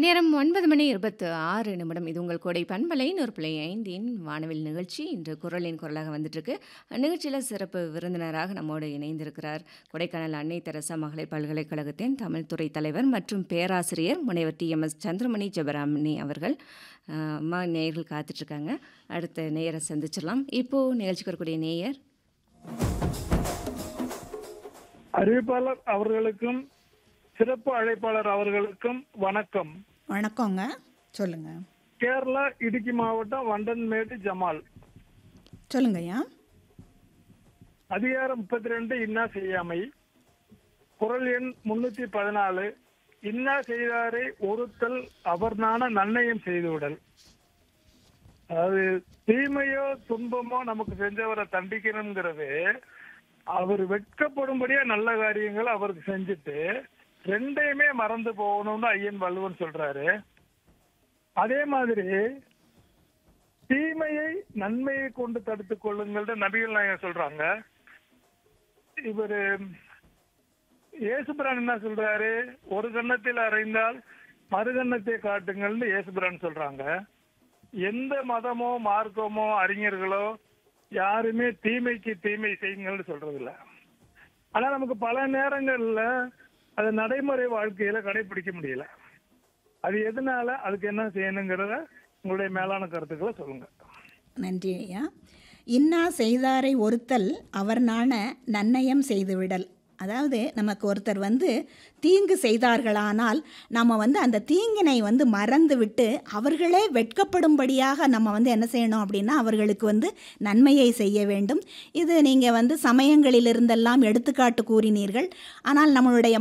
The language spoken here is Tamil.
நேரம் 9 மணி 26 நிமிடம். இது உங்கள் கோடை பண்பலை 100.5இன் வானவில் நிகழ்ச்சி. இன்று குரலின் குரலாக வந்துட்டுருக்கு. நிகழ்ச்சியில சிறப்பு விருந்தினராக நம்மோடு இணைந்திருக்கிறார். கொடைக்கானல் அன்னை தெரசா மகளிர் பல்கலைக்கழகத்தின் தமிழ் துறை தலைவர் மற்றும் பேராசிரியர் முனைவர் டி.எம்.எஸ். சந்திரமணி ஜெபராமணி அவர்கள். அ அம்மா நேயர்கள் காத்துட்ருக்காங்க. அடுத்த நேயரை சந்திச்சிடலாம். இப்போ நிகழ்ச்சிக்கு வரக்கூடிய நேயர். அறிவிப்பாளர் அவர்களுக்கும் சிறப்பு அழைப்பாளர் அவர்களுக்கும் வணக்கம் வணக்கங்க சொல்லுங்க கேரளா இடுக்கி மாவட்டம் வண்டன்மேடு ஜமால் சொல்லுங்கய்யா அதிகாரம் முப்பத்தி ரெண்டு இன்னா செய்யாமை குரல் எண் முன்னூத்தி பதினாலு இன்னா செய்தாரை ஒருத்தல் அவர் நாண நன்னயம் செய்துவிடல் அதாவது தீமையோ துன்பமோ நமக்கு செஞ்சவரை தண்டிக்கணுங்கிறது அவர் வெட்கப்படும்படியா நல்ல காரியங்களை அவருக்கு செஞ்சுட்டு ரெண்டையுமே மறந்து போகணும்னு ஐயன் வள்ளுவன் சொல்றாரு அதே மாதிரி தீமையை நன்மையை கொண்டு தடுத்துக் கொள்ளுங்கள் நபிகள் நாயகம் சொல்றாங்க இவரு இயேசுபிரான் என்ன சொல்றாரு ஒரு கன்னத்தில் அறைந்தால் மறுகன்னத்தை காட்டுங்கள்னு இயேசுபிரான் சொல்றாங்க எந்த மதமோ மார்க்கமோ அறிஞர்களோ யாருமே தீமைக்கு தீமை செய்யுங்கள்னு சொல்றது இல்ல ஆனா நமக்கு பல நேரங்கள்ல அது நடைமுறை வாழ்க்கையில கடைபிடிக்க முடியல அது எதனால அதுக்கு என்ன செய்யணுங்கிறத உங்களுடைய மேலான கருத்துக்களை சொல்லுங்க நன்றி ஐயா இன்னா செய்தாரை ஒருத்தல் அவர் நாண நன்னயம் செய்துவிடல் அதாவது நமக்கு ஒருத்தர் வந்து தீங்கு செய்தார்களானால் நம்ம வந்து அந்த தீங்கினை வந்து மறந்து விட்டு அவர்களே வெட்கப்படும்படியாக நம்ம வந்து என்ன செய்யணும் அப்படின்னா அவர்களுக்கு வந்து நன்மையை செய்ய வேண்டும் இது நீங்கள் வந்து சமயங்களிலிருந்தெல்லாம் எடுத்துக்காட்டு கூறினீர்கள் ஆனால் நம்மளுடைய